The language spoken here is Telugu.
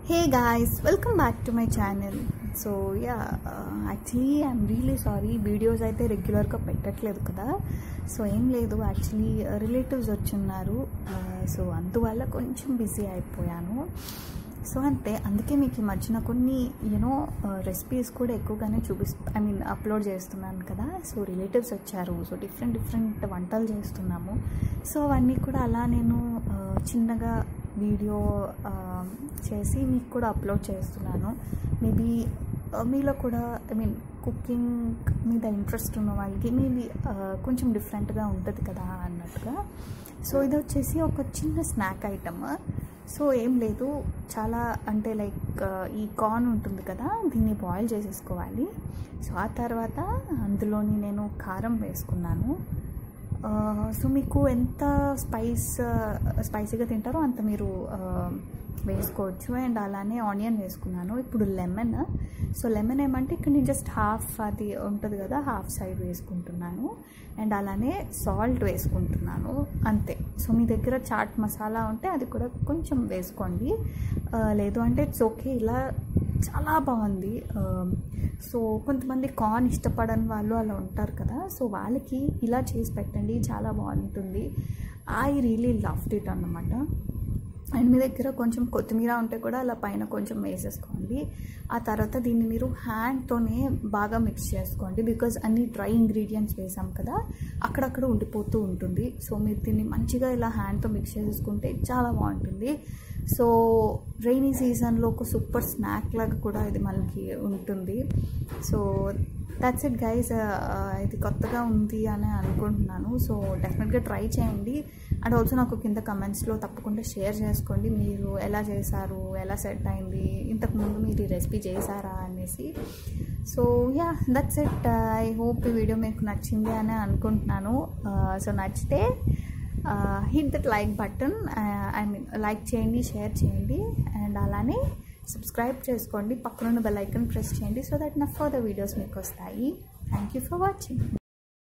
hey guys welcome back to my channel so yeah actually I'm really sorry videos అయితే రెగ్యులర్గా పెట్టట్లేదు కదా సో ఏం లేదు యాక్చువల్లీ రిలేటివ్స్ వచ్చున్నారు సో అందువల్ల కొంచెం బిజీ అయిపోయాను సో అంతే అందుకే మీకు ఈ మధ్యన కొన్ని యూనో రెసిపీస్ కూడా ఎక్కువగానే చూపిస్తూ ఐ మీన్ అప్లోడ్ చేస్తున్నాను కదా సో రిలేటివ్స్ వచ్చారు సో డిఫరెంట్ డిఫరెంట్ వంటలు చేస్తున్నాము సో అవన్నీ కూడా అలా నేను ఆ, చిన్నగా వీడియో ఆ, చేసి మీకు కూడా అప్లోడ్ చేస్తున్నాను మేబీ మీలో కూడా ఐ మీన్ కుకింగ్ మీద ఇంట్రెస్ట్ ఉన్న వాళ్ళకి మేబీ కొంచెం డిఫరెంట్గా ఉంటుంది కదా అన్నట్టుగా సో ఇది వచ్చేసి ఒక చిన్న స్నాక్ ఐటమ్ సో ఏం లేదు చాలా అంటే లైక్ ఈ కార్న్ ఉంటుంది కదా దీన్ని బాయిల్ చేసేసుకోవాలి సో ఆ తర్వాత అందులోని నేను కారం వేసుకున్నాను ఆ, సో మీకు ఎంత స్పైస్ స్పైసీగా తింటారో అంత మీరు ఆ, వేసుకోవచ్చు అండ్ అలానే ఆనియన్ వేసుకున్నాను ఇప్పుడు లెమన్ సో లెమన్ ఏమంటే ఇక్కడ నేను జస్ట్ హాఫ్ అది ఉంటుంది కదా హాఫ్ సైడ్ వేసుకుంటున్నాను అండ్ అలానే సాల్ట్ వేసుకుంటున్నాను అంతే సో మీ దగ్గర చాట్ మసాలా ఉంటే అది కూడా కొంచెం వేసుకోండి ఆ, లేదు అంటే ఇట్స్ ఓకే ఇలా చాలా బాగుంది ఆ, సో కొంతమంది కార్న్ ఇష్టపడని వాళ్ళు అలా ఉంటారు కదా సో వాళ్ళకి ఇలా చేసి పెట్టండి చాలా బాగుంటుంది ఐ రియలీ లవ్డ్ ఇట్ అన్నమాట అండ్ మీ దగ్గర కొంచెం కొత్తిమీర ఉంటే కూడా అలా పైన కొంచెం వేసేసుకోండి ఆ తర్వాత దీన్ని మీరు హ్యాండ్తోనే బాగా మిక్స్ చేసుకోండి బికాజ్ అన్ని డ్రై ఇంగ్రీడియంట్స్ వేసాం కదా అక్కడక్కడ ఉండిపోతూ ఉంటుంది సో మీరు దీన్ని మంచిగా ఇలా హ్యాండ్తో మిక్స్ చేసుకుంటే చాలా బాగుంటుంది సో రైనీ సీజన్లో ఒక సూపర్ స్నాక్ లాగా కూడా ఇది మనకి ఉంటుంది సో దట్స్ ఇట్ గైస్ ఇది కొత్తగా ఉంది అని అనుకుంటున్నాను సో డెఫినెట్గా ట్రై చేయండి అండ్ ఆల్సో నాకు కింద కమెంట్స్లో తప్పకుండా షేర్ చేసుకోండి మీరు ఎలా చేశారు ఎలా సెట్ అయింది ఇంతకుముందు మీరు ఈ రెసిపీ చేశారా అనేసి so yeah that's it I hope ఈ వీడియో మీకు నచ్చింది అని అనుకుంటున్నాను సో నచ్చితే hit that like button I mean like చేయండి షేర్ చేయండి అండ్ అలానే సబ్స్క్రైబ్ చేసుకోండి పక్కనున్న బెల్ ఐకన్ ప్రెస్ చేయండి సో దట్ నా ఫర్దర్ వీడియోస్ మీకు వస్తాయి థ్యాంక్ యూ ఫర్ వాచింగ్